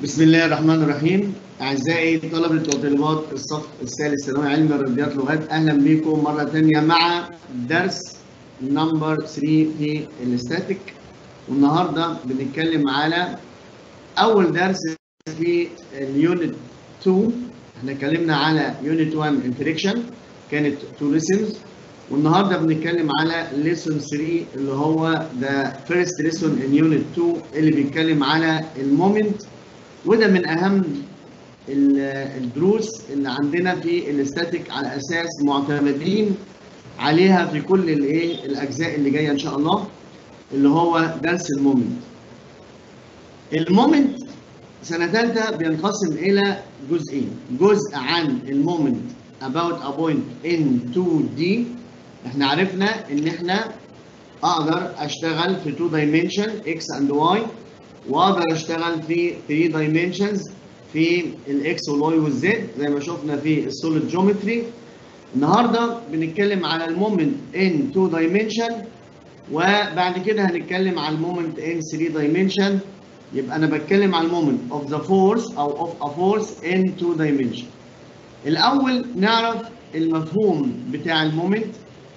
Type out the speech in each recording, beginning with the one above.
بسم الله الرحمن الرحيم أعزائي طلبة وطالبات الصف الثالث ثانوي علم الرياضيات لغات أهلا بكم مرة ثانية مع درس نمبر 3 في الاستاتيك والنهاردة بنتكلم على أول درس في اليونت 2 احنا اتكلمنا على يونت 1 انفريكشن كانت 2 ليسنز والنهارده بنتكلم على ليسون 3 اللي هو ذا فيرست ليسون ان يونت 2 اللي بيتكلم على المومنت وده من اهم الدروس اللي عندنا في الاستاتيك على اساس معتمدين عليها في كل الايه الاجزاء اللي جايه ان شاء الله اللي هو درس المومنت المومنت سنه ثالثه بينقسم الى جزئين جزء عن المومنت about a point in 2D احنا عرفنا ان احنا اقدر اشتغل في 2 dimension x and y واقدر اشتغل في 3 dimensions في الاكس والواي والزد زي ما شفنا في السوليد جيومتري النهارده بنتكلم على المومنت ان 2 dimension وبعد كده هنتكلم على المومنت ان 3 dimension يبقى انا بتكلم على المومنت اوف ذا فورس او اوف ا فورس ان 2 dimension الاول نعرف المفهوم بتاع المومنت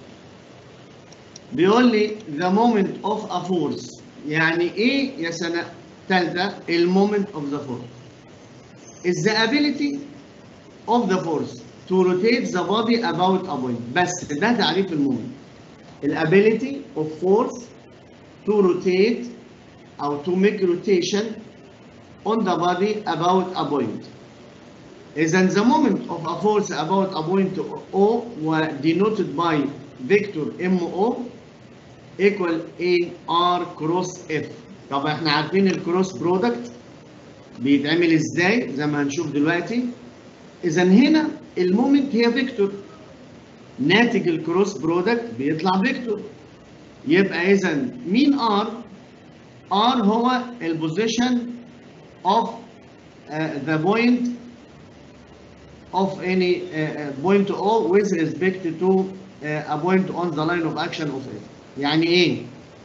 بيقول لي the moment of a force يعني ايه يا سنه ثالثه المومنت of the force is the ability of the force to rotate the body about a point بس ده تعريف المومنت الability of force to rotate او to make rotation on the body about a point إذا the moment of a force about a point O were denoted by vector MO equal A R cross F. طب احنا عارفين الكروس برودكت بيتعمل ازاي زي ما هنشوف دلوقتي. إذا هنا المومنت هي فيكتور. ناتج الكروس برودكت بيطلع فيكتور. يبقى إذا مين R؟ R هو البوزيشن of uh, the point of any uh, point O with respect to uh, a point on the line of action of it. يعني ايه؟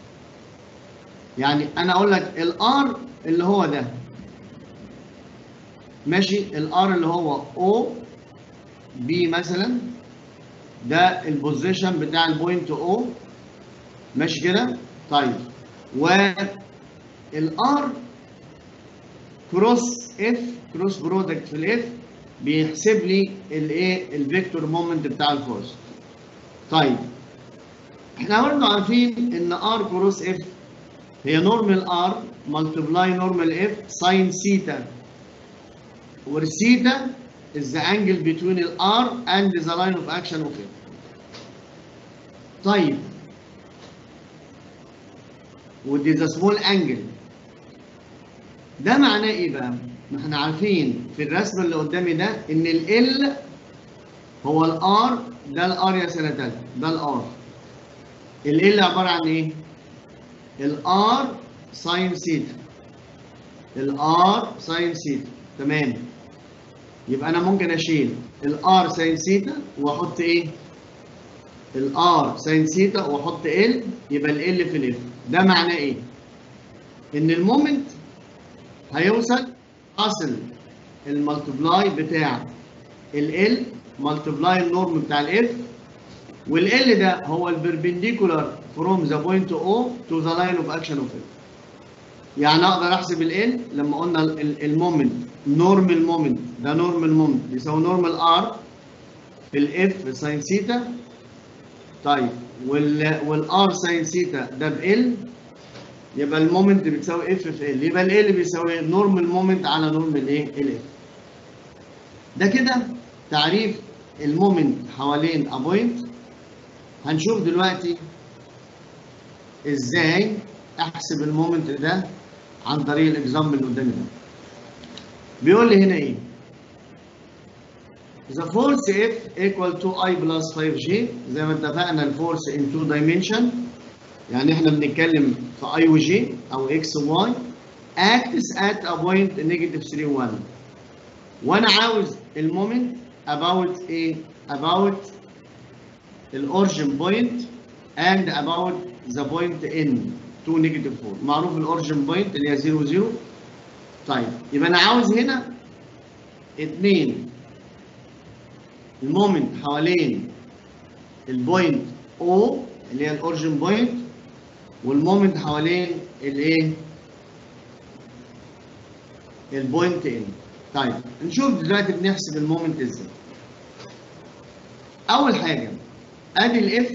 يعني انا اقول لك الار اللي هو ده ماشي الار اللي هو O B مثلا ده البوزيشن بتاع البوينت O ماشي كده؟ طيب والار كروس اف كروس برودكت في الاف بيحسب لي الايه الفيكتور مومنت بتاع الفورس طيب احنا برضه عارفين ان ار كروس اف هي نورمال ار ملتبلاي نورمال اف ساين سيتا where theta is the angle between the r and the line of action of it طيب ودي the small angle ده معناه ايه بقى؟ ما احنا عارفين في الرسمه اللي قدامي ده ان ال هو الار ده الار يا سنه ثالثه ده الار ال عباره عن ايه؟ الار ساين سيتا الار ساين سيتا تمام يبقى انا ممكن اشيل الار ساين سيتا واحط ايه؟ الار ساين سيتا واحط ال يبقى ال في الاف ده معناه ايه؟ ان المومنت هيوصل حاصل المالتبلاي بتاع ال مالتبلاي النورم بتاع الاف والال ده هو البربنديكولار فروم ذا بوينت او تو ذا لاين اوف اكشن اوف ال يعني اقدر احسب ال لما قلنا المومنت نورمال مومنت ده نورمال مومنت بيساوي نورمال ار في الاف ساين سيتا طيب والار ساين سيتا ده بال يبقى المومنت بتساوي اف في ال يبقى ال بيساوي نورمال مومنت على نورمال ايه ال اف ده كده تعريف المومنت حوالين ا بوينت هنشوف دلوقتي ازاي احسب المومنت ده عن طريق الاكزامبل اللي قدامي ده بيقول لي هنا ايه The force F equal to I plus 5G زي ما اتفقنا الفورس in two dimension يعني احنا بنتكلم في اي وجي او اكس وواي acts at a point negative 3 1 وانا عاوز المومنت about ايه about الاورجن بوينت and about the point n 2 negative 4 معروف الاورجن بوينت اللي هي 0 0 طيب يبقى انا عاوز هنا اتنين المومنت حوالين البوينت O اللي هي الاوريجن بوينت والمومنت حوالين الايه البوينت ان طيب نشوف دلوقتي بنحسب المومنت ازاي اول حاجه ادي الاف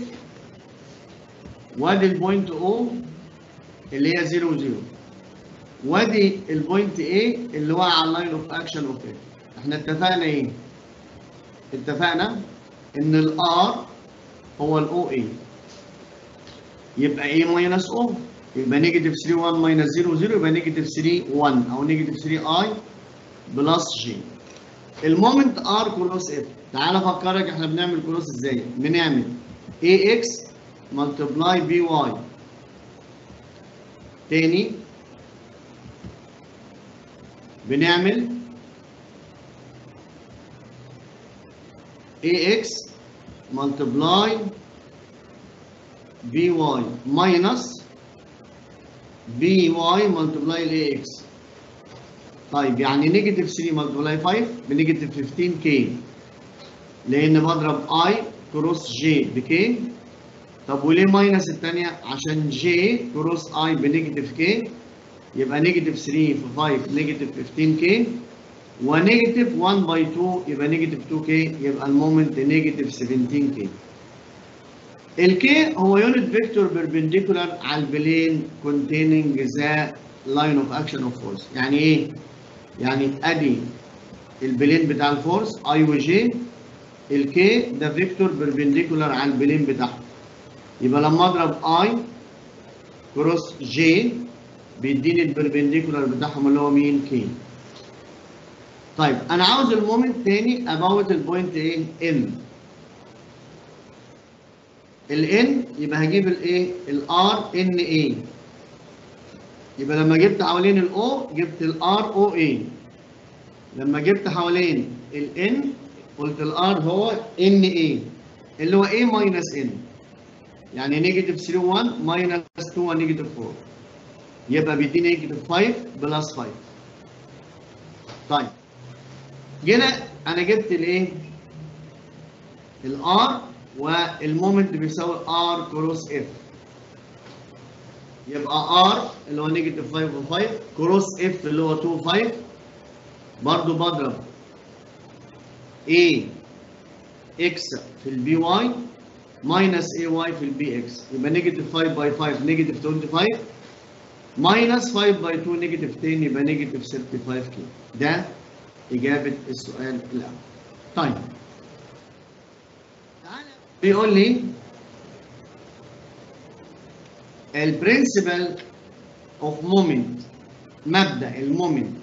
وادي البوينت او اللي هي 0 0 وادي البوينت A اللي هو على اللاين اوف اكشن اوف اف احنا اتفقنا ايه اتفقنا ان الار هو الاو اي يبقى A ماينس O يبقى نيجاتيف 3 1 ماينس 0 0 يبقى نيجاتيف 3 1 او نيجاتيف 3 اي بلس جي المومنت ار كروس اف تعال افكرك احنا بنعمل كروس ازاي بنعمل اي اكس ملتبلاي بي واي تاني بنعمل ax multiply by minus by multiply ax طيب يعني نيجاتيف 3 ملتبلاي 5 بنيجاتيف 15 كي لان بضرب اي كروس جي بكي طب وليه ماينس الثانيه عشان جي كروس اي بنيجاتيف كي يبقى نيجاتيف 3 في 5 نيجاتيف 15 كي ونيجاتيف 1 باي 2 يبقى نيجاتيف 2 كي يبقى المومنت نيجاتيف 17 كي الكي هو يونت فيكتور بيربنديكولار على البلين containing ذا لاين اوف اكشن اوف فورس يعني ايه يعني ادي البلين بتاع الفورس اي وجي الكي ده فيكتور بيربنديكولار على البلين بتاعها يبقى لما اضرب اي كروس جي بيديني البربنديكولار بتاعهم اللي هو مين كي طيب انا عاوز المومنت تاني اباوت البوينت ايه ام الان يبقى هجيب الايه الار ان اي يبقى لما جبت حوالين الاو جبت الار او اي لما جبت حوالين الان قلت الار هو ان اي اللي هو ايه ماينس ان يعني نيجاتيف 3 1 ماينس 2 ونيجاتيف 4 يبقى بيديني نيجاتيف 5 بلس 5 طيب جينا انا جبت الايه الار والمومنت بيساوي ار كروس اف يبقى ار اللي هو نيجاتيف 5 و5 كروس اف اللي هو 2 5 برضه بضرب a اكس في البي واي ماينس اي واي في البي اكس يبقى نيجاتيف 5 باي 5 نيجاتيف 25 ماينس 5 باي 2 نيجاتيف 10 يبقى نيجاتيف 35 كيلو ده إجابة السؤال الأول طيب تعالى بيقول لي البرنسبل اوف مومنت مبدأ المومنت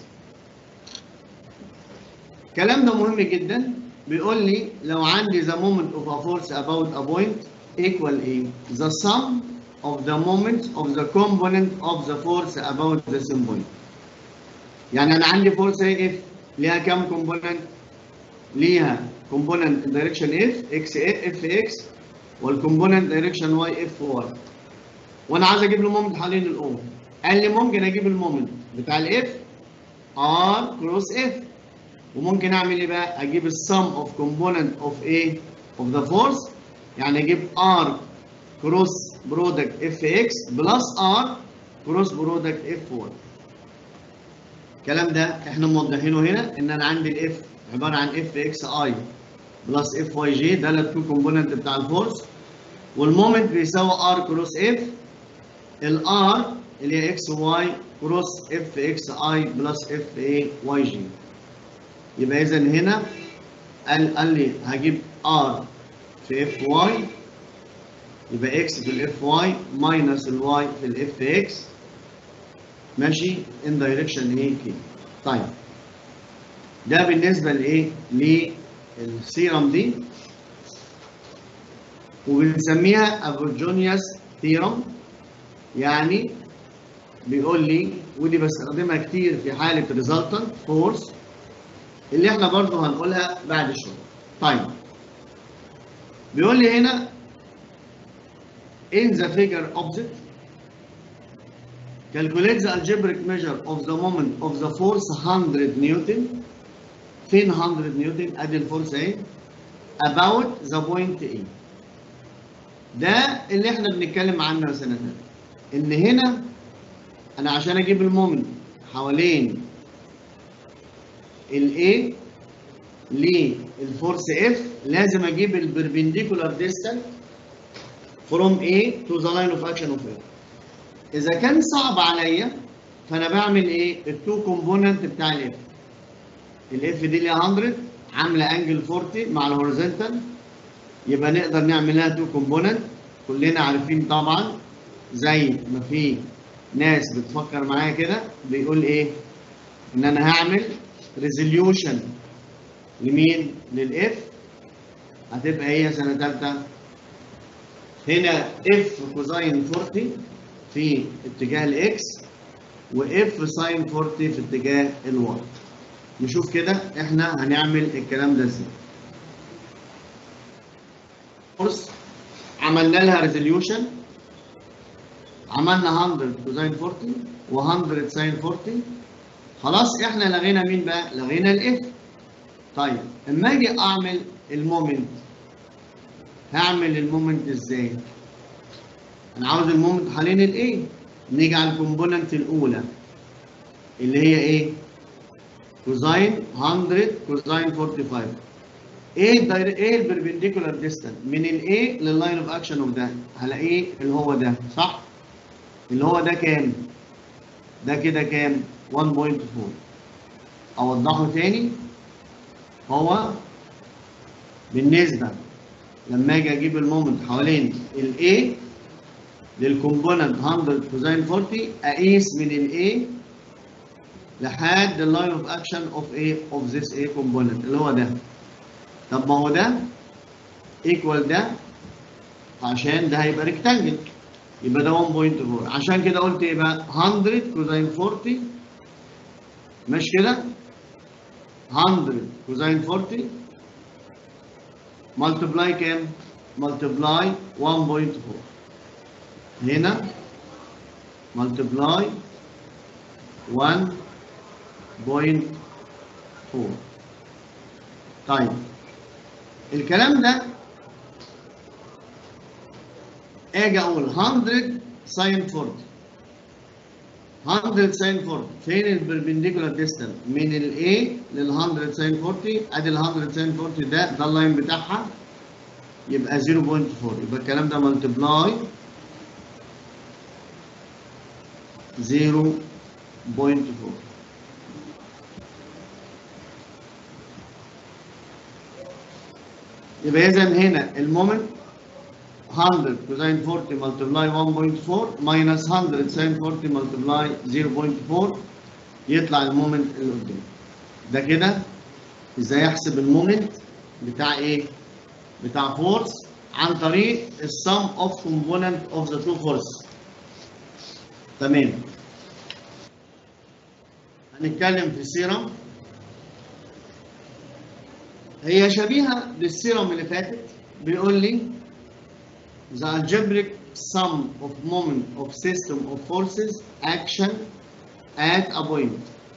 الكلام ده مهم جدا بيقول لي لو عندي the moment of a force about a point equal ايه the sum of the moments of the component of the force about the same point يعني انا عندي فورس ايه اف ليها كام كومبوننت ليها كومبوننت دايركشن اف اكس اف اكس والكومبوننت دايركشن واي اف واي وانا عايز اجيب له مومنت حوالين الاو قال لي ممكن اجيب المومنت بتاع الاف ار كروس اف وممكن اعمل ايه بقى اجيب السم اوف كومبوننت اوف ايه اوف ذا فورس يعني اجيب ار كروس برودكت اف اكس بلس ار كروس برودكت اف واي الكلام ده احنا موضحينه هنا ان انا عندي الاف عباره عن اف اكس اي بلس اف واي جي ده التو كومبوننت بتاع الفورس والمومنت بيساوي ار كروس اف الار اللي هي اكس واي كروس اف اكس اي بلس اف اي واي جي يبقى اذا هنا قال قال لي هجيب ار في اف واي يبقى اكس في الاف واي ماينس الواي في الاف اكس ماشي ان دايركشن ايه كده طيب ده بالنسبه لايه للسيرم دي وبنسميها افرجونيوس ثيرم يعني بيقول لي ودي بستخدمها كتير في حاله ريزلتنت فورس اللي احنا برضه هنقولها بعد شويه طيب بيقول لي هنا in the figure opposite calculate the algebraic measure of the moment of the force 100 نيوتن فين 100 نيوتن ادي الفورس اهي about the point A ده اللي احنا بنتكلم عنه يا سنة ان هنا انا عشان اجيب المومنت حوالين ال A للفورس F لازم اجيب البربنديكولار ديستانس from A to the line of action of F اذا كان صعب عليا فانا بعمل ايه التو كومبوننت بتاع الاف الاف دي اللي 100 عامله انجل 40 مع الهوريزونتال يبقى نقدر نعملها تو كومبوننت كلنا عارفين طبعا زي ما في ناس بتفكر معايا كده بيقول ايه ان انا هعمل ريزوليوشن لمين للاف هتبقى هي سنه ثالثه هنا اف كوزاين 40 في اتجاه الاكس واف ساين 40 في اتجاه الواي نشوف كده احنا هنعمل الكلام ده ازاي فورس عملنا لها ريزوليوشن عملنا 100 كوزاين 40 و100 ساين 40 خلاص احنا لغينا مين بقى لغينا الاف طيب اما اجي اعمل المومنت هعمل المومنت ازاي انا عاوز المومنت حوالين الايه نيجي على الكومبوننت الاولى اللي هي ايه كوزاين 100 كوزاين 45 ايه الداير ايه البربنديكولار ديستانس من الايه لللاين اوف اكشن اوف ده هلاقيه اللي هو ده صح اللي هو ده كام ده كده كام 1.4 اوضحه تاني هو بالنسبه لما اجي اجيب المومنت حوالين الايه للكومبوننت 100 كوزين 40 اقيس من الاي لحد اللاين اوف اكشن اوف ايه اوف ذيس ايه كومبوننت اللي هو ده طب ما هو ده ايكوال ده عشان ده هيبقى ريكتانجل يبقى ده 1.4 عشان كده قلت ايه بقى 100 كوزين 40 مش كده 100 كوزين 40 ملتبلاي كام ملتبلاي 1.4 هنا multiply 1.4 طيب الكلام ده اجي اقول 100 ساين 40 100 ساين 40 فين البربنديكولار ديستانس من الاي لل 100 ساين 40 ادي ال 100 ساين 40 ده ده اللاين بتاعها يبقى 0.4 يبقى الكلام ده ملتبلاي 0.4 يبقى اذا هنا المومنت 100 كوزين 40 ملتبلاي 1.4 ماينس 100 ساين 40 ملتبلاي 0.4 يطلع المومنت اللي قدام ده كده ازاي احسب المومنت بتاع ايه؟ بتاع فورس عن طريق السم اوف كومبوننت اوف ذا تو فورس تمام هنتكلم في السيرم هي شبيهة بالسيرم اللي فاتت بيقول لي the algebraic sum of moment of system of forces action at a point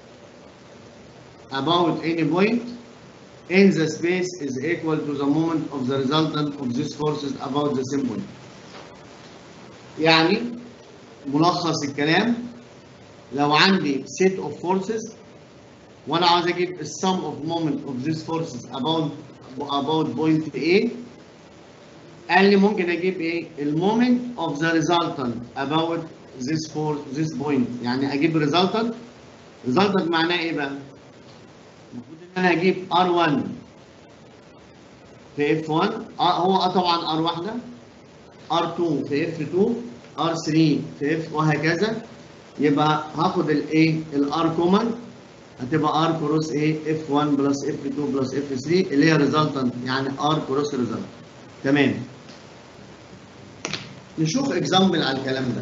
about any point in the space is equal to the moment of the resultant of these forces about the same point يعني ملخص الكلام لو عندي set of forces وانا عاوز اجيب السم of moment of these forces about about point A قال لي ممكن اجيب ايه المومنت of the resultant about this for this point يعني اجيب resultant resultant معناه ايه بقى المفروض ان انا اجيب R1 في F1 آه هو اه طبعا R واحده R2 في F2 R3 في F وهكذا يبقى هاخد الايه الار كومن هتبقى ار كروس ايه اف 1 بلس اف 2 بلس اف 3 اللي هي ريزلتنت يعني ار كروس ريزلت تمام نشوف اكزامبل على الكلام ده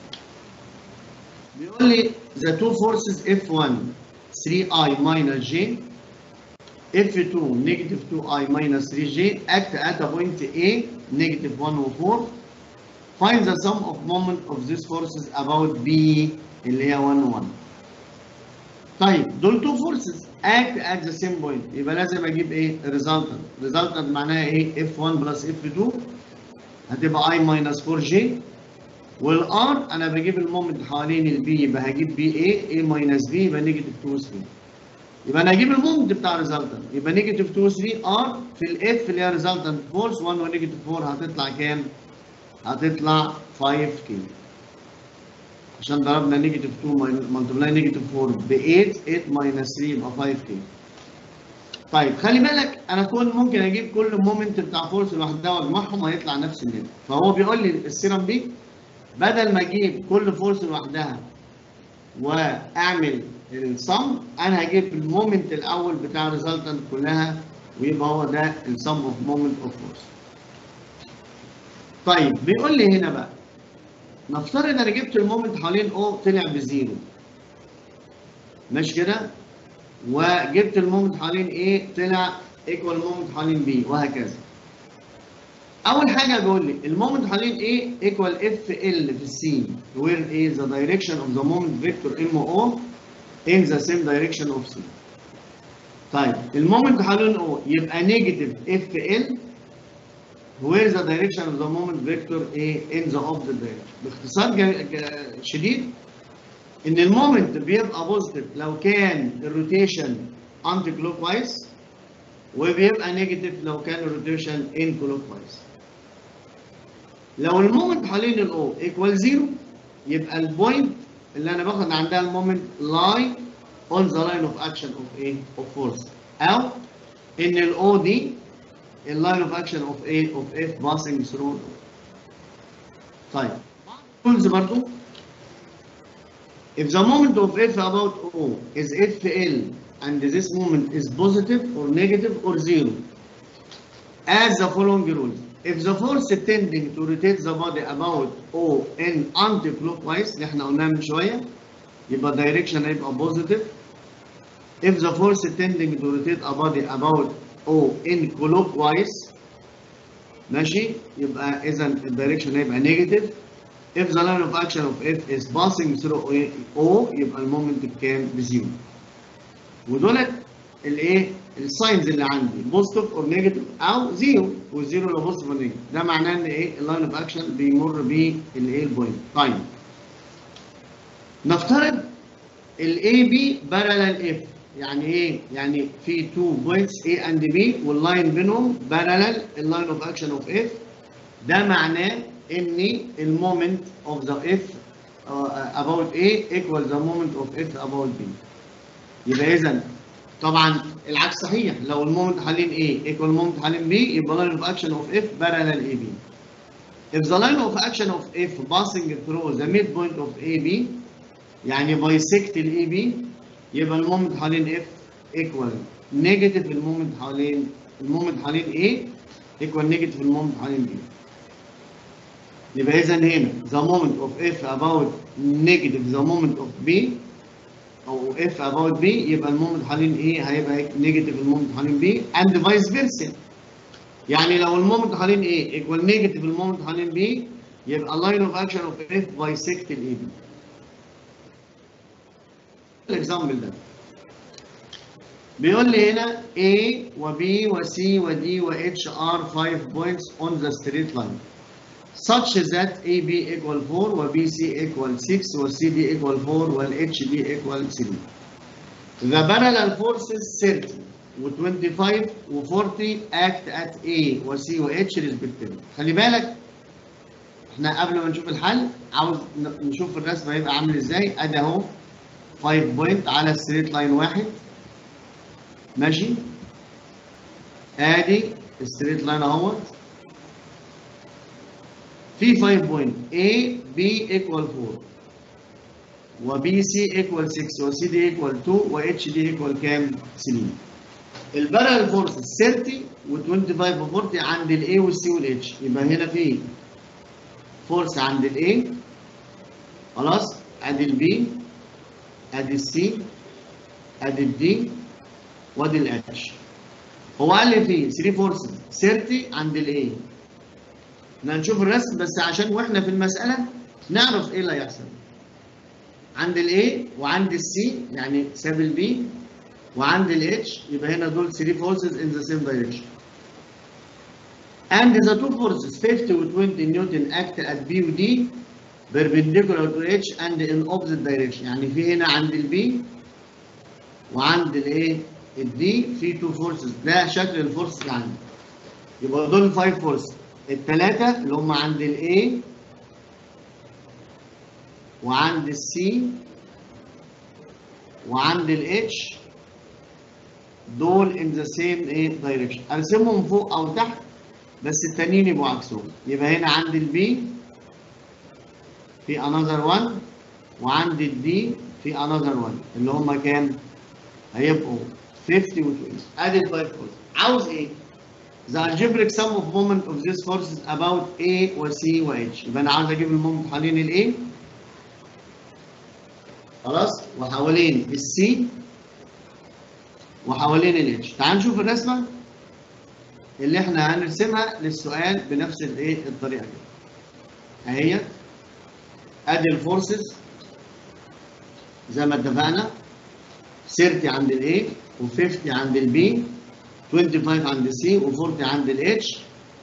بيقول لي the two forces F1 3i minus j F2 negative 2i minus 3j act at a point A negative 1 و 4 find the sum of moment of these forces about B اللي هي 1 1 طيب دول تو فورسز act at the same point يبقى لازم اجيب ايه resultant resultant معناها ايه F1 بلس F2 هتبقى I minus 4J والار انا بجيب المومنت حوالين البي يبقى هجيب بي اي اي ماينس بي يبقى نيجاتيف 2 3 يبقى انا هجيب المومنت بتاع ريزلتنت يبقى نيجاتيف 2 3 ار في الاف اللي هي ريزلتنت فورس 1 ونيجاتيف 4 هتطلع كام؟ هتطلع 5 كيلو عشان ضربنا نيجاتيف 2 ملتبلاي نيجاتيف 4 ب 8 8 ماينس 3 يبقى 5 كيلو طيب خلي بالك انا كون ممكن اجيب كل مومنت بتاع فورس لوحدها واجمعهم هيطلع نفس الناتج فهو بيقول لي السيرم دي بدل ما اجيب كل فورس لوحدها واعمل الصم انا هجيب المومنت الاول بتاع الريزلتنت كلها ويبقى هو ده السم اوف مومنت اوف فورس طيب بيقول لي هنا بقى نفترض انا جبت المومنت حوالين او طلع بزيرو ماشي كده وجبت المومنت حوالين ايه طلع ايكوال مومنت حوالين بي وهكذا اول حاجه بيقول لي المومنت حوالين ايه ايكوال اف ال في السي وير ايه ذا دايركشن اوف ذا مومنت فيكتور ام او in the same direction of C. طيب المومنت حوالين O يبقى نيجاتيف اف ال where the direction of the moment vector A in the opposite direction. باختصار جا- جا- شديد ان المومنت بيبقى بوزيتيف لو كان الروتيشن انتي كلوك وايز وبيبقى نيجاتيف لو كان الروتيشن ان كلوك وايز. لو المومنت حوالين الاو ايكوال زيرو يبقى البوينت اللي انا باخد عندها المومنت لاي اون ذا لاين اوف اكشن اوف ايه؟ اوف فورس او ان الاو دي اللاين اوف اكشن اوف ايه؟ اوف اف باسنج ثرو طيب رولز برضو if the moment of f about o is fl and this moment is positive or negative or zero as the following rules if the force tending to rotate the body about o in anti-clockwise اللي احنا قلناها من شويه يبقى direction هيبقى positive if the force tending to rotate a body about o in clockwise ماشي يبقى اذا الدايركشن هيبقى negative if the line of action of F is passing through O يبقى المومنت بكام؟ بزيرو. ودولت الايه؟ الساينز اللي عندي بوزيتيف اور نيجاتيف او زيرو والزيرو لو بوزيتيف اور نيجاتيف ده معناه ان ايه؟ اللاين اوف اكشن بيمر بيه الايه البوينت. طيب نفترض الاي بي بارلل اف يعني ايه؟ يعني في تو بوينتس A and B واللاين بينهم بارلل اللاين اوف اكشن اوف اف ده معناه ان المومنت اوف ذا اف about A equal the moment of F about B يبقى اذا طبعا العكس صحيح لو المومنت حوالين A equal المومنت حوالين B يبقى line of action of F parallel AB if the line of action of F passing through the midpoint of AB يعني bisect ال AB يبقى المومنت حوالين F equal negative المومنت حوالين المومنت حوالين A equal negative المومنت حوالين B يبقى اذا هنا the moment of F about negative the moment of B او F about B يبقى المومنت حوالين ايه هيبقى نيجاتيف المومنت حوالين B and vice versa يعني لو المومنت حوالين A equal نيجاتيف المومنت حوالين B يبقى line of action of F bisect ال AB الاكزامبل ده بيقول لي هنا A و B و C و D و H are 5 points on the straight line such that AB equal 4 و BC equal 6 و CD equal 4 و HD equal 3. The parallel forces 30 و 25 و 40 act at A و C و H respectively. خلي بالك احنا قبل ما نشوف الحل عاوز ن- نشوف الرسم هيبقى عامل ازاي ادي اهو 5 بوينت على ستريت لاين واحد ماشي ادي ستريت لاين اهوت في 5 بوينت A B equal 4 و B C equal 6 و C D equal 2 و H D equal كام؟ 3 البارل فورس 30 و 25 و 40 عند ال A وال C وال H يبقى هنا في فورس عند ال A خلاص ادي ال B ادي ال C ادي ال D وادي ال H هو قال لي في 3 فورسز 30 عند ال A احنا هنشوف الرسم بس عشان واحنا في المساله نعرف ايه اللي هيحصل عند الاي وعند السي يعني ساب البي وعند الاتش يبقى هنا دول 3 forces in the same direction and the two forces 50 و 20 نيوتن act at B و D perpendicular to H and in opposite direction يعني في هنا عند البي وعند الايه الدي في تو فورسز ده شكل الفورس اللي عندي يبقى دول الفايف فورس الثلاثه اللي هم عند الاي وعند السي وعند الاتش دول in the same ايه direction ارسمهم فوق او تحت بس التانيين يبقوا عكسهم يبقى هنا عند البي في another one وعند الدي في another one اللي هم كام؟ هيبقوا 50 و 20 ادي الفايف فورس عاوز ايه؟ The algebraic sum of moment of these forces about A و C و H يبقى انا عاوز اجيب المومنت حوالين ال A خلاص وحوالين ال C وحوالين ال H تعال نشوف الرسمه اللي احنا هنرسمها للسؤال بنفس الايه الطريقه دي اهي ادي الفورسز زي ما اتفقنا 30 عند الاي و50 عند البي 25 عند السي و40 عند الاتش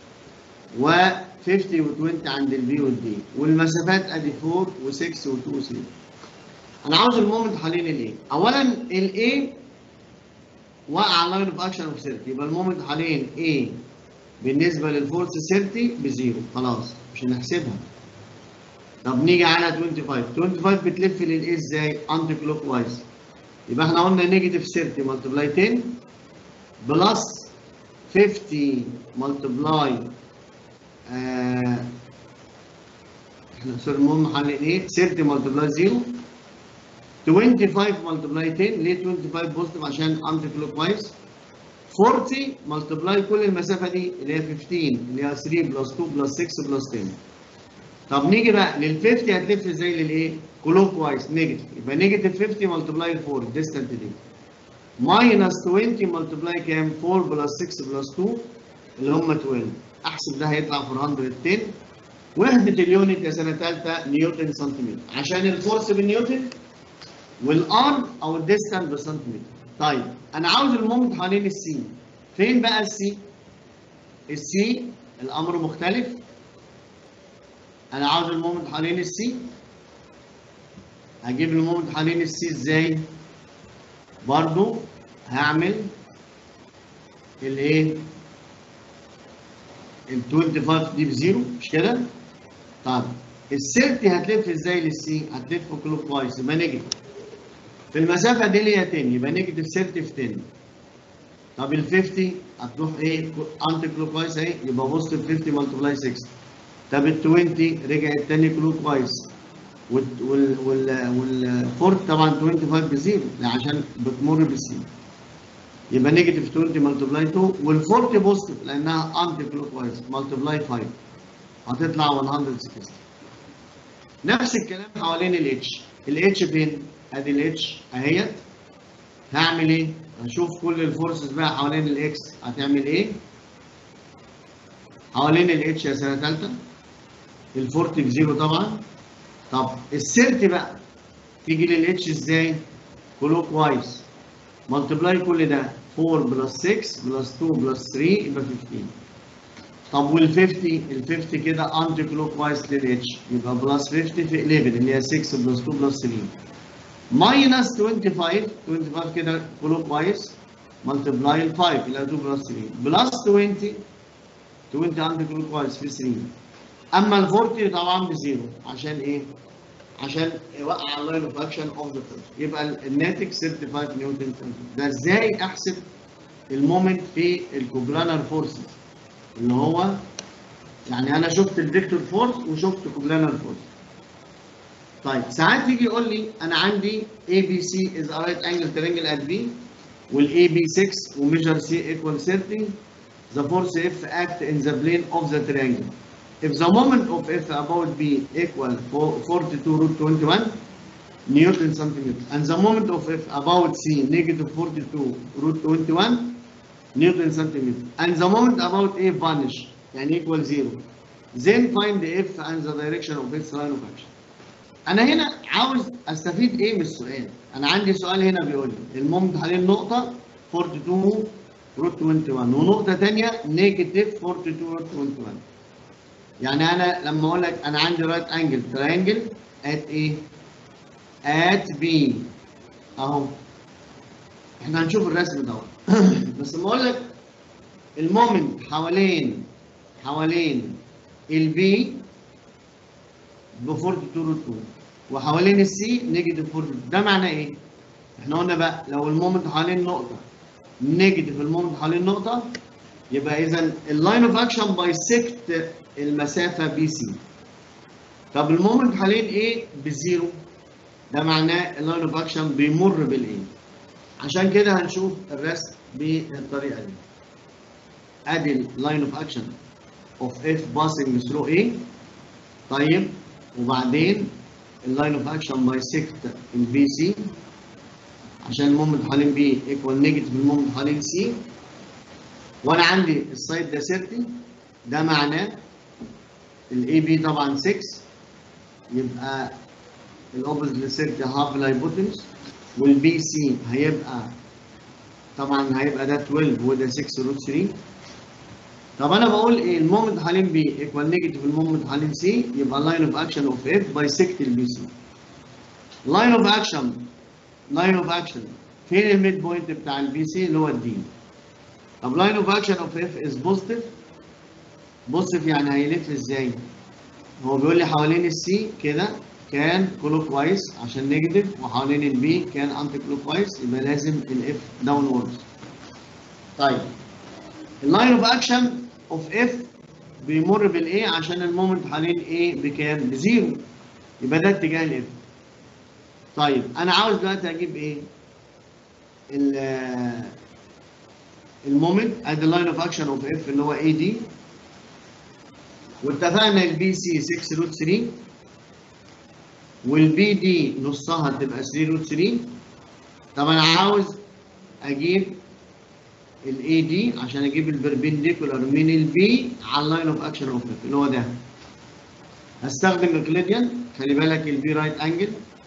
و50 و20 عند البي والدي والمسافات ادي 4 و6 و2 و3 انا عاوز المومنت حوالين الاي اولا الاي وقع لاين اوف اكشن اوف 30 يبقى المومنت حوالين A بالنسبه للفورس 30 بزيرو خلاص مش هنحسبها طب نيجي على 25 25 بتلف للايه ازاي؟ انتي كلوك وايز يبقى احنا قلنا نيجاتيف 30 ملتبلاي 10 بلس 50 ملتبلاي آه احنا سوري المهم حل ايه 30 ملتبلاي 0 25 ملتبلاي 10 ليه 25 بوزيتيف عشان انتي كلوك وايز 40 ملتبلاي كل المسافه دي اللي هي 15 اللي هي 3 بلس 2 بلس 6 بلس 10 طب نيجي بقى لل 50 هتلف ازاي للايه؟ كلوك وايز نيجاتيف يبقى نيجاتيف 50 ملتبلاي 4 ديستنت دي ماينس 20 ملتبلاي كام؟ 4 بلس 6 بلس 2 اللي هم 12 احسب ده هيطلع 410 وحده اليونت يا سنه ثالثه نيوتن سنتيمتر عشان الفورس بالنيوتن والار او الديستنت بالسنتيمتر طيب انا عاوز المومنت حوالين السي فين بقى السي؟ السي الامر مختلف انا عاوز المومنت حوالين السي هجيب المومنت حوالين السي ازاي برضو هعمل الايه ال 25 دي بزيرو مش كده طب ال 30 هتلف ازاي للسي هتلف كلوك وايز يبقى نيجاتيف في المسافه دي اللي هي 10 يبقى نيجاتيف 30 في 10 طب ال 50 هتروح ايه انتي كلوك وايز اهي يبقى بوزيتيف 50 ملتبلاي 6 طب ال 20 رجعت تاني كلوك وايز وال وال وال والفورت طبعا 25 بزيرو عشان بتمر بالسي يبقى نيجاتيف 20 ملتبلاي 2 والفورت بوزيتيف لانها انتي كلوك وايز ملتبلاي 5 هتطلع 160 نفس الكلام حوالين الاتش الاتش فين؟ ادي الاتش اهيت هعمل ايه؟ هشوف كل الفورسز بقى حوالين الاكس هتعمل ايه؟ حوالين الاتش يا سنه ثالثه الفورت بزيرو طبعا طب السيرت بقى تيجي للاتش ازاي؟ كلوك وايز ملتبلاي كل ده 4 بلس 6 بلس 2 بلس 3 يبقى 15 طب وال 50 ال 50 كده انتي كلوك وايز للاتش يبقى بلس 50 في 11 اللي هي 6 بلس 2 بلس 3 ماينس 25 25 كده كلوك وايز ملتبلاي ال 5 اللي هي 2 بلس 3 بلس 20 20 انتي كلوك وايز في 3 اما ال 40 طبعا بزيرو عشان ايه؟ عشان يوقع اللاين اوف اكشن اوف ذا فورس يبقى الناتج 35 نيوتن ده ازاي احسب المومنت في الكوبلانر فورسز اللي هو يعني انا شفت الفيكتور فورس وشفت كوبلانر فورس طيب ساعات يجي يقول لي انا عندي اي بي سي از رايت انجل ترينجل ات بي والاي بي 6 وميجر سي ايكوال 30 the force F act in the plane of the triangle if the moment of F about B equal 42 root 21 Newton centimeter and the moment of F about C negative 42 root 21 Newton centimeter and the moment about A vanish يعني equal 0 then find the F and the direction of its line of action انا هنا عاوز استفيد ايه من السؤال انا عندي سؤال هنا بيقول لي المومنت حوالين نقطه 42 روت 21 ونقطه ثانيه نيجاتيف 42 روت 21 يعني انا لما اقول لك انا عندي رايت انجل تراينجل ات ايه ات بي اهو احنا هنشوف الرسم دوت بس لما اقول لك المومنت حوالين حوالين البي ب 42 روت 2 وحوالين السي نيجاتيف 42 ده معناه ايه؟ احنا قلنا بقى لو المومنت حوالين نقطه نيجاتيف المومنت حوالين نقطه يبقى اذا اللاين اوف اكشن بايسكت المسافه بي سي طب المومنت حوالين ايه بزيرو ده معناه اللاين اوف اكشن بيمر بالايه عشان كده هنشوف الرسم بالطريقه دي ادي اللاين اوف اكشن اوف اف باسنج ثرو ايه طيب وبعدين اللاين اوف اكشن بايسكت البي سي عشان المومنت حوالين بي ايكوال نيجاتيف المومنت حوالين سي وانا عندي السايد ده 30 ده معناه الاي بي طبعا 6 يبقى الاوبوزيت ل 30 هاف الهايبوتنس والبي سي هيبقى طبعا هيبقى ده 12 وده 6 روت 3 طب انا بقول ايه المومنت حوالين بي ايكوال نيجاتيف المومنت حوالين سي يبقى لاين اوف اكشن اوف اف بايسكت البي سي لاين اوف اكشن لاين اوف اكشن فين الميد بوينت بتاع البي سي اللي هو الدي طب لاين اوف اكشن اوف اف از بوزيتيف بوزيتيف يعني هيلف ازاي هو بيقول لي حوالين السي كده كان كلوك وايز عشان نيجاتيف وحوالين البي كان انتي كلوك وايز يبقى لازم الاف داون وورد طيب اللاين اوف اكشن اوف اف بيمر بالايه عشان المومنت حوالين ايه بكام بزيرو يبقى ده اتجاه الاف طيب انا عاوز دلوقتي اجيب ايه المومنت ادي اللاين اوف اكشن اوف اف اللي هو اي دي واتفقنا البي سي 6 روت 3 والبي دي نصها تبقى 3 روت 3 طب انا عاوز اجيب الاي دي عشان اجيب البربنديكولار من البي على اللاين اوف اكشن اوف اف اللي هو ده هستخدم اكليديان خلي بالك البي رايت انجل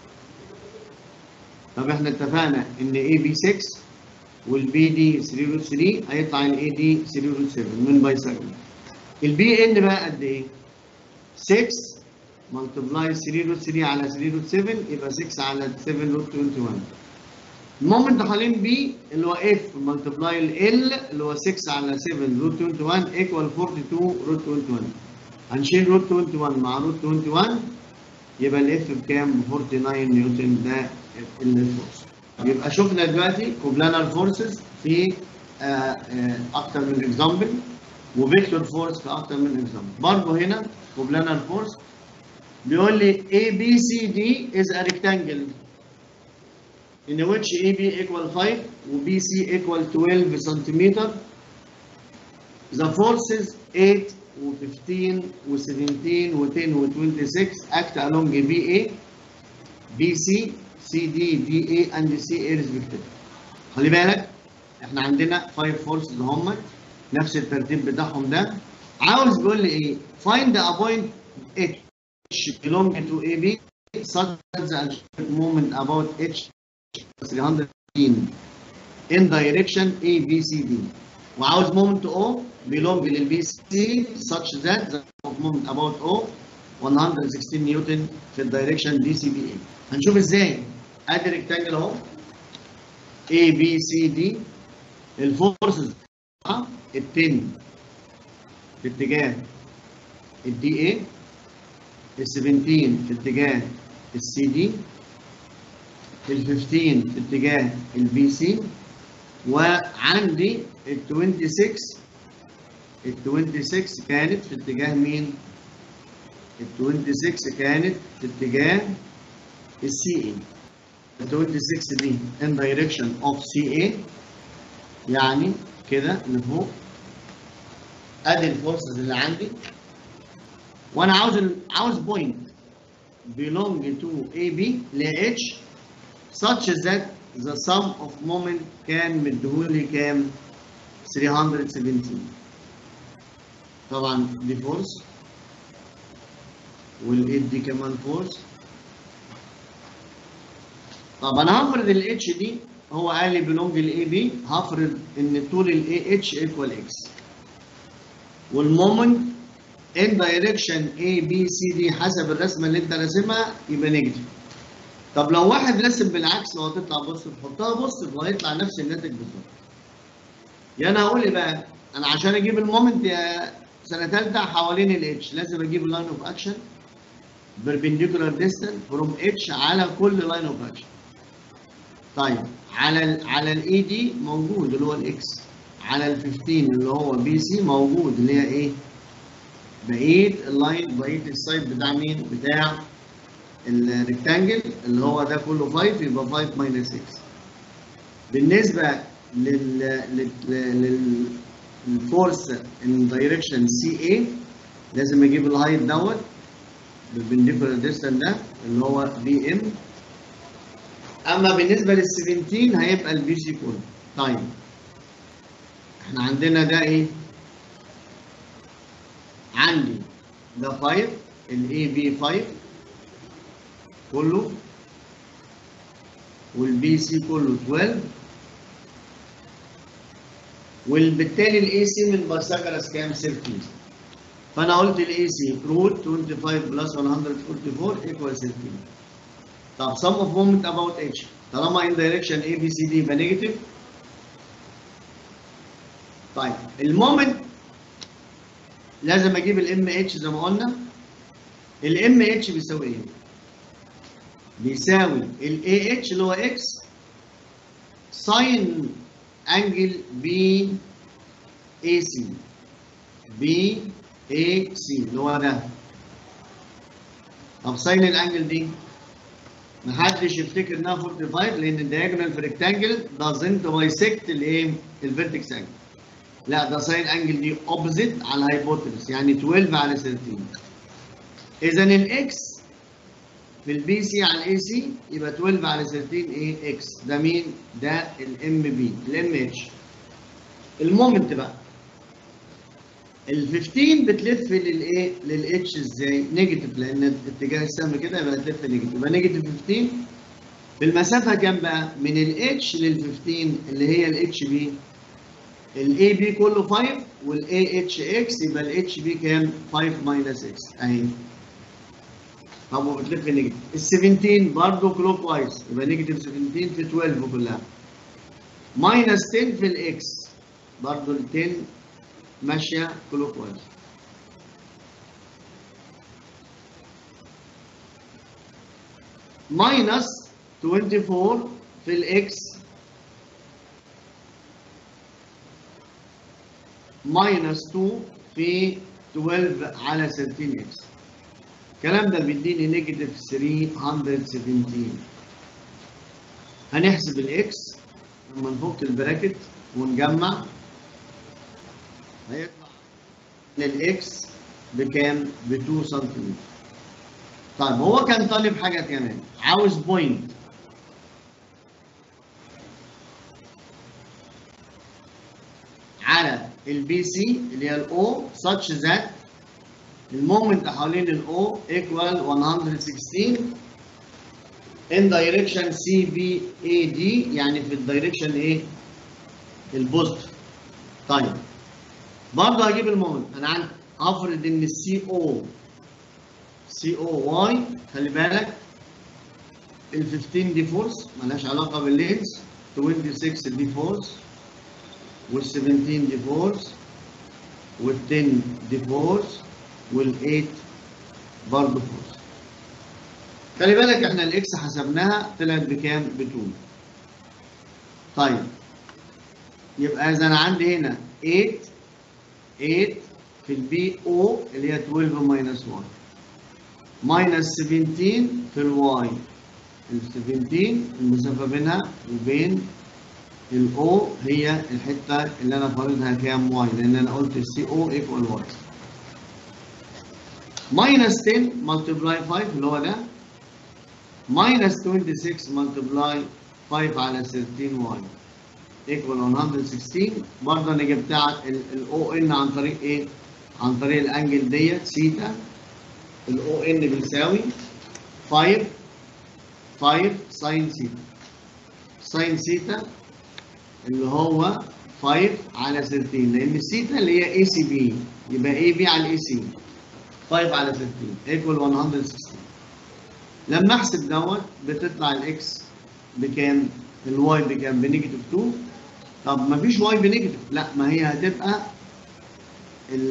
طب احنا اتفقنا ان اي بي 6 والبي دي 3 روت 3 هيطلع الاي دي 3 روت 7 من باي سيجمنت البي ان بقى قد ايه 6 ملتبلاي 3 روت 3 على 3 روت 7 يبقى 6 على 7 روت 21 المومنت حوالين بي اللي هو اف ملتبلاي ال اللي هو 6 على 7 روت 21 ايكوال 42 روت 21 هنشيل روت 21 مع روت 21 يبقى الاف بكام؟ 49 نيوتن ده الفورس يبقى شفنا دلوقتي كوبلانر فورسز في آآ آآ اكتر من اكزامبل وفيكتور فورس في اكتر من اكزامبل برضه هنا كوبلانر فورس بيقول لي A B C D is a rectangle in which AB equal 5 و BC equal 12 centimeter the forces 8 و 15 و 17 و 10 و 26 act along BA BC CD DA and CA respectively خلي بالك احنا عندنا 5 forces هم نفس الترتيب بتاعهم ده عاوز بيقول لي ايه find a point H belonging to AB such that the moment about H 315 in direction A B C D وعاوز moment O belong للبي سي such that the moment about O 116 نيوتن في الدايركشن دي سي بي اي هنشوف ازاي ادي ريكتانجل اهو A B C D الفورسز ال 10 في اتجاه الدي اي ال 17 في اتجاه السي دي ال 15 في اتجاه البي سي وعندي ال 26 ال 26 كانت في اتجاه مين؟ ال 26 كانت في اتجاه السي اي ال 26 دي in direction of CA يعني كده لفوق ادي الفورسز اللي عندي وانا عاوز ال... عاوز بوينت belong to AB ل H such that the sum of moment كان مديهولي كام 317 طبعا دي فورس وال 8 دي كمان فورس طب انا هفرض ال H دي هو قال لي بلونج ال AB هفرض ان طول ال AH ايكوال X والمومنت ان دايركشن A B C D حسب الرسمه اللي انت راسمها يبقى نيجاتيف طب لو واحد رسم بالعكس لو هتطلع بوزيتيف حطها بوزيتيف وهيطلع نفس الناتج بالظبط يا انا هقول ايه بقى انا عشان اجيب المومنت يا سنه ثالثه حوالين الاتش لازم اجيب اللاين اوف اكشن perpendicular distance from اتش على كل لاين اوف اكشن طيب على ال على الاي دي موجود اللي هو الاكس على ال 15 اللي هو بي سي موجود اللي هي ايه بقيه اللاين بقيه السايد بتاع مين بتاع الريكتانجل اللي هو ده كله 5 يبقى 5 ماينس 6 بالنسبه لل لل لل الفورس ان دايركشن سي اي لازم اجيب الهايت دوت بالبنديكولار ديستانس ده اللي هو بي ام اما بالنسبه لل 17 هيبقى البي سي كله طيب احنا عندنا ده ايه عندي ده 5 الاي بي 5 كله والبي سي كله 12 وبالتالي الاي سي من بايثاغورس كام 13 فانا قلت الاي سي روت 25 بلس 144 ايكوال 13 طب sum of moment about h طالما in direction a b c d يبقى نيجاتيف طيب المومنت لازم اجيب الام اتش زي ما قلنا الام اتش بيساوي ايه؟ بيساوي الاي اتش اللي هو اكس ساين انجل بي اي سي بي اي سي اللي هو ده طب ساين الانجل دي محدش يفتكر انها 45 لان الدياجونال في ريكتانجل دازنت بايسكت الايه الفيرتكس انجل لا ده ساين انجل دي اوبزيت على الهايبوتنس يعني 12 على 13 اذا الاكس في البي سي على الاي سي يبقى 12 على 13 ايه اكس ده مين ده الام بي الام اتش المومنت بقى ال 15 بتلف للايه للاتش ازاي نيجاتيف لان اتجاه السهم كده يبقى تلف نيجاتيف يبقى نيجاتيف 15 بالمسافه كام بقى من الاتش لل 15 اللي هي الاتش بي الاي بي كله 5 والاي اتش اكس يبقى الاتش بي كام 5 ماينس اكس اهي طب وبتلف نيجاتيف ال 17 برضه كلوك وايز يبقى نيجاتيف 17 في 12 كلها ماينس 10 في الاكس برضه ال 10 ماشيه كلوك وايز ماينس 24 في الاكس ماينس 2 في 12 على 13 اكس الكلام ده بيديني نيجاتيف 317 هنحسب الاكس لما نفك البراكت ونجمع هيطلع للاكس بكام؟ ب 2 سم طيب هو كان طالب حاجه كمان عاوز بوينت على البي سي اللي هي الاو such that المومنت حوالين الاو equal 116 in direction سي بي اي دي يعني في الدايركشن ايه؟ البوزيتيف طيب برضه هجيب المومنت انا عندي افرض ان السي او سي او واي خلي بالك ال 15 دي فورس مالهاش علاقه باللينس 26 دي فورس وال 17 دي فورس وال 10 دي فورس وال 8 برضه فورس خلي بالك احنا الاكس حسبناها طلعت بكام؟ ب 2 طيب يبقى اذا انا عندي هنا 8 8 في البي او اللي هي 12 ماينس 1 ماينس 17 في الواي ال 17 المسافة بينها وبين الاو هي الحتة اللي انا فارضها كام واي لان انا قلت السي او ايكوال واي ماينس 10 ملتبلاي 5 اللي هو ده ماينس 26 ملتبلاي 5 على 13 واي ايكوال 116 برضه انا جبتها الاو ان عن طريق ايه؟ عن طريق الانجل ديت سيتا الاو ان بيساوي 5 5 ساين سيتا ساين سيتا اللي هو 5 على 13 لان السيتا اللي هي اي سي بي يبقى اي بي على اي سي 5 على 13 ايكوال 116 لما احسب دوت بتطلع الاكس بكام؟ الواي بكام؟ بنيجاتيف 2 طب ما فيش واي بنيجاتيف لا ما هي هتبقى ال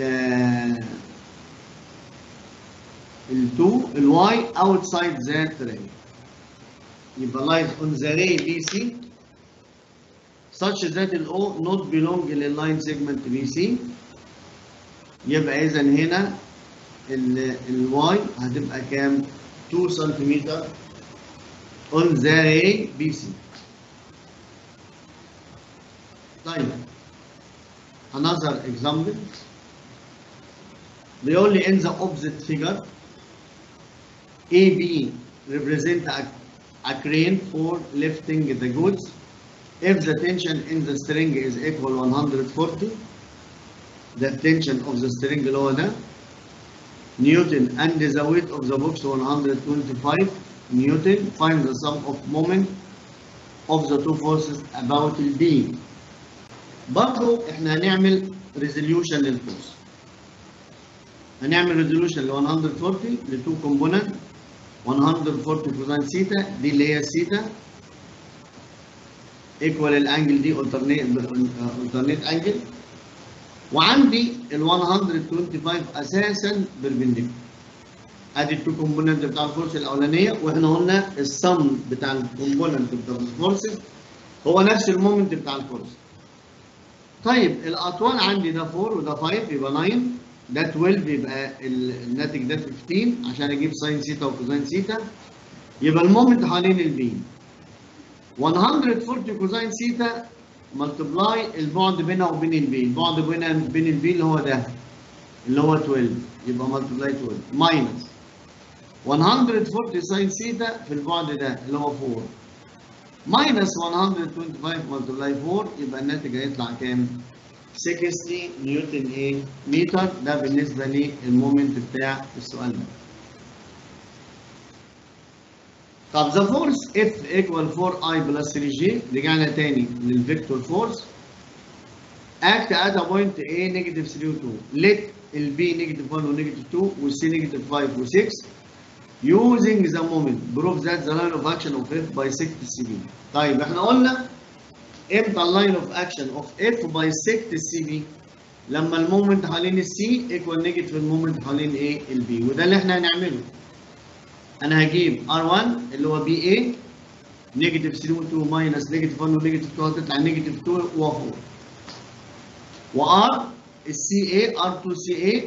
ال 2 الواي outside that ray يبقى lies on the ray BC such that the O not belong لللاين segment BC يبقى اذا هنا الواي هتبقى كام 2 سنتيمتر on the ray BC طيب another example بيقول لي in the opposite figure AB represent a, a crane for lifting the goods if the tension in the string is equal 140 the tension of the string اللي هو ده Newton and the weight of the box 125 Newton find the sum of moment of the two forces about the B برضه احنا هنعمل resolution للفورس هنعمل resolution ل 140 ل 2 component 140 كوزين سيتا دي اللي هي السيتا ايكوال الانجل دي alternate انجل وعندي ال 125 اساسا بالبنديكولار ادي التو كومبوننت بتاع الفورس الاولانيه واحنا قلنا السم بتاع الكومبوننت بتاع الفورسز هو نفس المومنت بتاع الفورس طيب الاطوال عندي ده 4 وده 5 يبقى 9 ده 12 يبقى الناتج ده 15 عشان اجيب ساين سيتا وكوزين سيتا يبقى المومنت حوالين البي 140 كوزين سيتا ملتبلاي البعد بينها وبين البي البعد بينها بين البي اللي هو ده اللي هو 12 يبقى ملتبلاي 12 ماينس 140 ساين سيتا في البعد ده اللي هو 4 ماينس 125 ملتبلاي 4 يبقى الناتج هيطلع كام؟ 60 نيوتن ايه متر ده بالنسبه للمومنت بتاع السؤال ده طب ذا فورس اف ايكوال 4 اي بلس 3 جي رجعنا تاني للفيكتور فورس اكت ات ا بوينت A نيجاتيف 3 و 2 let البي نيجاتيف 1 ونيجاتيف 2 والسي نيجاتيف 5 و6 using the moment prove that the line of action of F by 6 cb طيب احنا قلنا امتى اللاين اوف اكشن اوف اف باي سيكت السي بي لما المومنت حوالين السي ايكوال نيجاتيف المومنت حوالين ايه البي وده اللي احنا هنعمله انا هجيب ار1 اللي هو بي اي نيجاتيف 3 2 ماينس نيجاتيف 1 ونيجاتيف 2 هتطلع نيجاتيف 2 و4 وار السي اي ار2 سي اي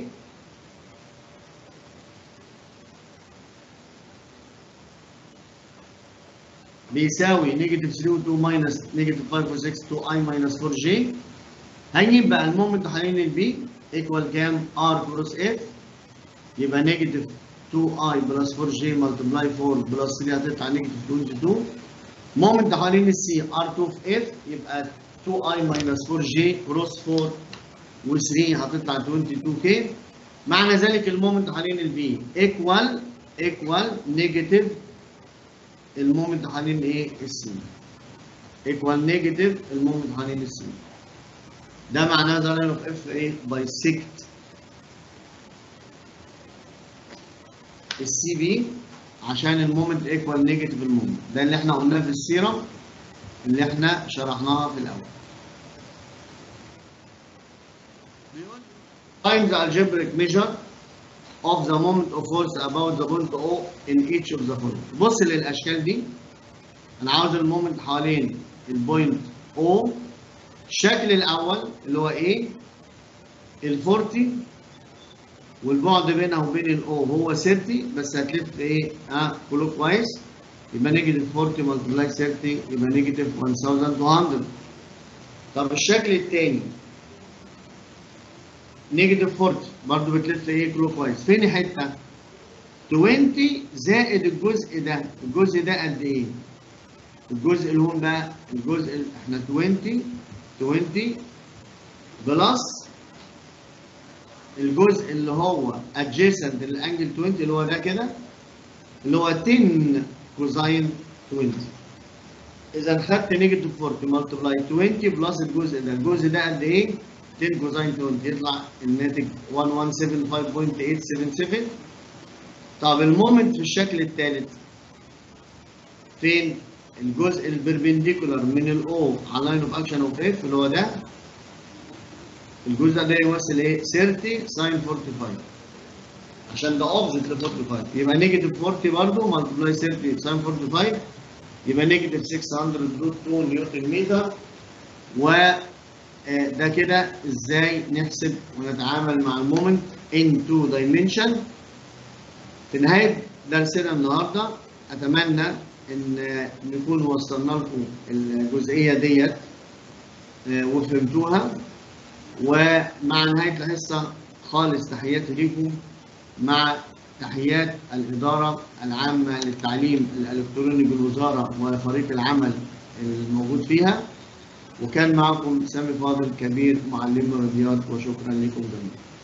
بيساوي نيجاتيف 3 و 2 ماينس نيجاتيف 5 و 6 2 اي ماينس 4 جي هنجيب بقى المومنت حوالين البي ايكوال كام ار كروس اف يبقى نيجاتيف 2 اي بلس 4 جي ملتبلاي 4 بلس 3 هتطلع نيجاتيف 22 مومنت حوالين السي ار 2 في اف يبقى 2 اي ماينس 4 جي كروس 4 و3 هتطلع 22 كي معنى ذلك المومنت حوالين البي ايكوال ايكوال نيجاتيف المومنت حوالين ايه السي ايكوال نيجاتيف المومنت حوالين السي ده معناه ده لاين اوف اف ايه بايسكت السي بي عشان المومنت ايكوال نيجاتيف المومنت ده اللي احنا قلناه في السيرم اللي احنا شرحناها في الاول Find the algebraic measure of the moment of force about the point O in each of the following. بص للاشكال دي انا عاوز المومنت حوالين البوينت O الشكل الاول اللي هو ايه ال 40 والبعد بينها وبين الاو هو 30 بس هتلف ايه اه كلوك كويس يبقى نيجاتيف 40 ملتبلاي 30 يبقى نيجاتيف 1200 طب الشكل الثاني نيجاتيف 40 برضه بتلف ايه كلوك وايز فين حته 20 زائد الجزء ده الجزء ده قد ايه الجزء اللي هو بقى الجزء اللي احنا 20 20 بلس الجزء اللي هو adjacent للانجل 20 اللي هو ده كده اللي هو 10 كوزاين 20 اذا خدت نيجاتيف 40 ملتبلاي 20 بلس الجزء ده الجزء ده قد ايه 10 كوزاين 20 يطلع الناتج 1175.877 طب المومنت في الشكل الثالث فين الجزء البربنديكولار من الاو على لاين اوف اكشن اوف اف اللي هو ده الجزء ده يمثل ايه 30 ساين 45 عشان ده اوبزيت ل 45 يبقى نيجاتيف 40 برضه ملتبلاي 30 ساين 45 يبقى نيجاتيف 600 روت 2 نيوتن متر و ده كده ازاي نحسب ونتعامل مع المومنت ان تو دايمنشن في نهايه درسنا النهارده اتمنى ان نكون وصلنا لكم الجزئيه ديت وفهمتوها ومع نهايه الحصه خالص تحياتي لكم مع تحيات الإدارة العامة للتعليم الإلكتروني بالوزارة وفريق العمل الموجود فيها وكان معكم سامي فاضل كبير معلم الرياضيات وشكرا لكم جميعا